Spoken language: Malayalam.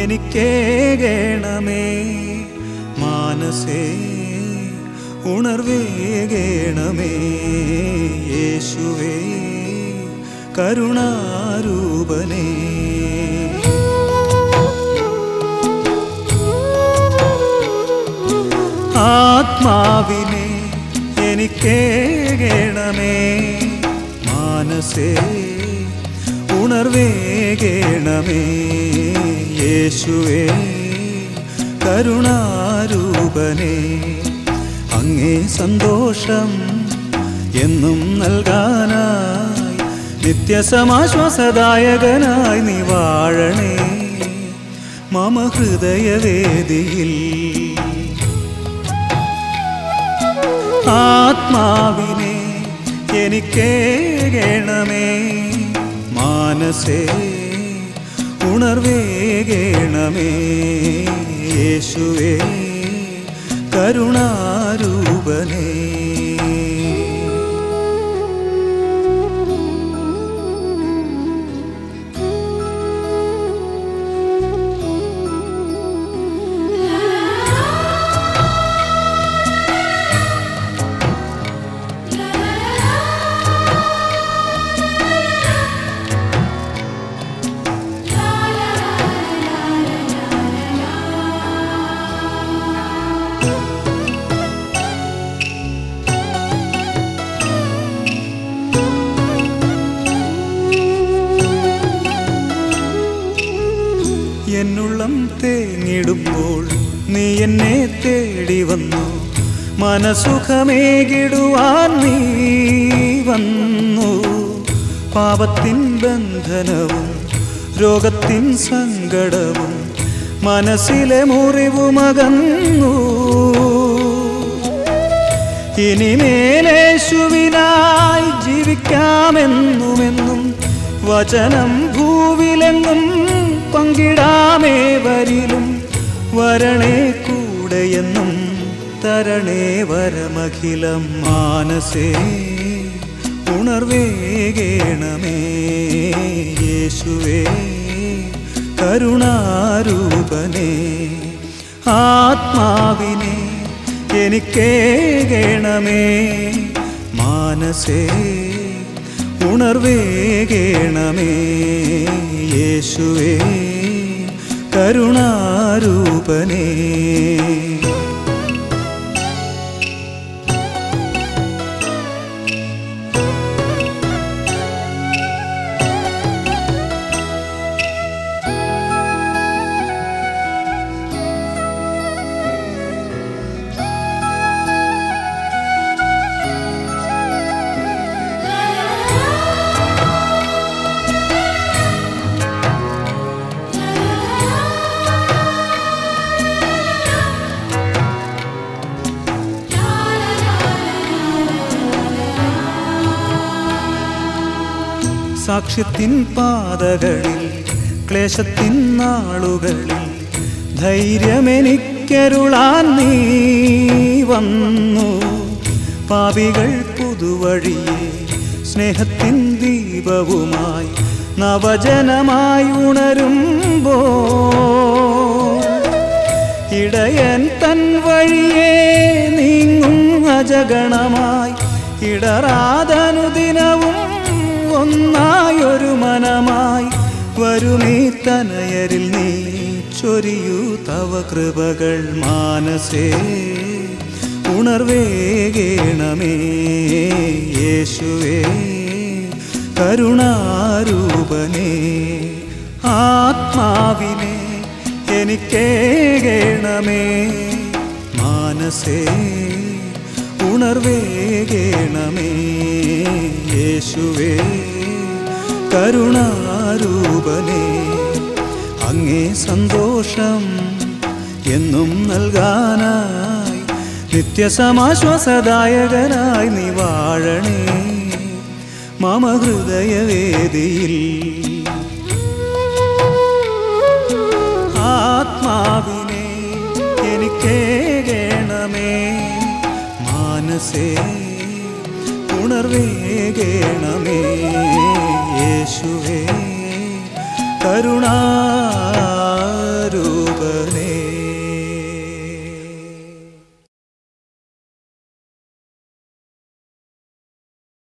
എനിക്കേകേണമേ മാനസേ ഉണർവേകേണമേ യേശുവേ കരുണാരൂപനേ ആത്മാവിനെ എനിക്കേകേണമേ മാനസേ ഉണർവേകേണമേ യേശുവേ കരുണാരൂപനേ അങ്ങേ സന്തോഷം എന്നും നൽകാനായി നിത്യസമാശ്വാസദായകനായി നീ വാഴണേ മമ ഹൃദയവേദിയിൽ ആത്മാവിനെ എനിക്കേകേണമേ മാനസേ ഉണർവേകേണമേ യേശുവേ കരുണാരൂപനേ എന്നുള്ളം തേങ്ങിടുമ്പോൾ നീ എന്നെ തേടി വന്നു മനസുഖമേകിടുവാൻ നീ വന്നു പാപത്തിൻ ബന്ധനവും രോഗത്തിൻ സങ്കടവും മനസ്സിലെ മുറിവുമകന്നു ഇനിമേലേശുവിനായി ജീവിക്കാമെന്നുമെന്നും വചനം ഭൂവിലെങ്ങും പങ്കിടാമേ വരിലും വരണേ കൂടെയെന്നും തരണേ വരമഖിലം മാനസേ ഉണർവേകേണമേ യേശുവേ കരുണാരൂപനേ ആത്മാവിനെ എനിക്കേകേണമേ മാനസേ ഉണർവേകേണമേ യേശുവേ കരുണാരൂപനേ സാക്ഷ്യത്തിൻ പാതകളിൽ ക്ലേശത്തിൻ നാളുകളിൽ ധൈര്യമെനിക്കരുളാൻ നീ വന്നു പാപികൾ പുതുവഴിയെ സ്നേഹത്തിൻ ദീപവുമായി നവജനമായി ഉണരുമ്പോ ഇടയൻ തൻ വഴിയെ നീങ്ങും അജഗണമായി ഇടറാതനുദിനവും ഒന്നായൊരു മനമായി വരുമീ തനയരിൽ നീ ചൊരിയൂ തവ കൃപകൾ മാനസേ ഉണർവേകേണമേ യേശുവേ കരുണാരൂപനേ ആത്മാവിനെ എനിക്കേകേണമേ മാനസേ ഉണർവേകേണമേ യേശുവേ കരുണാരൂപനേ അങ്ങേ സന്തോഷം എന്നും നൽകാനായി നിത്യസമാശ്വാസദായകനായി നീ വാഴണേ മമ ഹൃദയവേദിയിൽ ആത്മാവിനെ എനിക്കേകേണമേ മാനസേ ഉണർവേകേണമേ യേശുവേ കരുണാരൂപനേ ദേവനേ